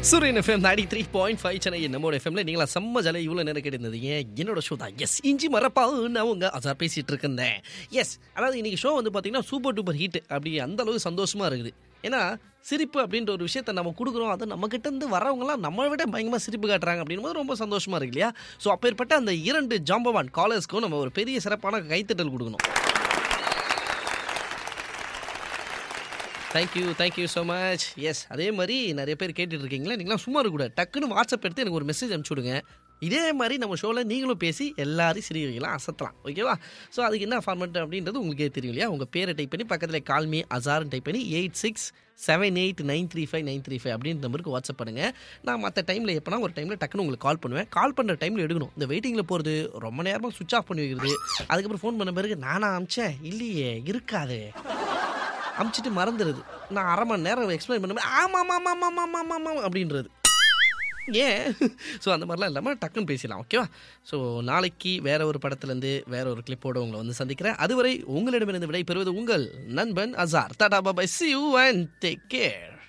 சூரியன் எஃப்எம் நாடி three point five Chennai நம்மளோட எஃப்எம்ல நீங்களா செம்ம ஜாலியாக இவ்வளோ நேரம் கேட்டிருந்தது ஏன் என்னோட ஷோ தான் எஸ் இஞ்சி மரப்பா நான் உங்க அசார் பேசிட்டு இருக்கேன் எஸ் அதாவது இன்னைக்கு ஷோ வந்து பார்த்தீங்கன்னா சூப்பர் டூப்பர் ஹீட் அப்படி அந்த அளவுக்கு சந்தோஷமா இருக்குது ஏன்னா சிரிப்பு அப்படின்ற ஒரு விஷயத்தை நம்ம கொடுக்குறோம் அது நம்ம கிட்ட இருந்து வரவங்கலாம் நம்மளை விட பயங்கரமாக சிரிப்பு காட்டுறாங்க அப்படின்னும் போது ரொம்ப சந்தோஷமா இருக்கு இல்லையா ஸோ அப்பேற்பட்ட அந்த இரண்டு ஜாம்பவான் காலர்ஸ்க்கும் நம்ம ஒரு பெரிய சிறப்பான கைத்தட்டல் கொடுக்கணும் thank you thank you so much yes அதே மாதிரி நிறைய பேர் கேட்டுட்டு இருக்கீங்களா நீங்களாம் சும்மா இருக்கக்கூடாது டக்குன்னு வாட்ஸ்அப் எடுத்து எனக்கு ஒரு மெசேஜ் அனுப்பிச்சு விடுங்க இதே மாதிரி நம்ம ஷோவில் நீங்களும் பேசி எல்லாரையும் சிரி வைக்கலாம் அசத்தலாம் ஓகேவா ஸோ அதுக்கு என்ன ஃபார்மெட் அப்படின்றது உங்களுக்கே தெரியும் இல்லையா உங்கள் பேரை டைப் பண்ணி பக்கத்தில் கால்மி அசார்னு டைப் பண்ணி eight six seven eight nine three five nine three five அப்படின்ற நம்பருக்கு வாட்ஸ்அப் பண்ணுங்கள் நான் மற்ற டைமில் எப்போனா ஒரு டைமில் டக்குன்னு உங்களுக்கு கால் பண்ணுவேன் கால் பண்ணுற டைமில் எடுக்கணும் இந்த வெயிட்டிங்கில் போகிறது ரொம்ப நேரமாக சுவிச் ஆஃப் பண்ணி வைக்கிறது அதுக்கப்புறம் ஃபோன் பண்ண பிறகு நானா அமிச்சேன் இல்லையே இருக்காது அமுச்சிட்டு மறந்துடுது நான் அரை மணி நேரம் எக்ஸ்பிளைன் பண்ணுவேன் ஆமாம் ஆமாம் ஆமாம் ஆமாம் ஆமாம் ஆமாம் அப்படின்றது ஏன் ஸோ அந்த மாதிரிலாம் இல்லாமல் டக்குன்னு பேசிடலாம் ஓகேவா ஸோ நாளைக்கு வேற ஒரு படத்துலேருந்து வேற ஒரு கிளிப்போட உங்களை வந்து சந்திக்கிறேன் அதுவரை உங்களிடமிருந்து விடை பெறுவது உங்கள் நண்பன் Azhar tata bye bye see you and take care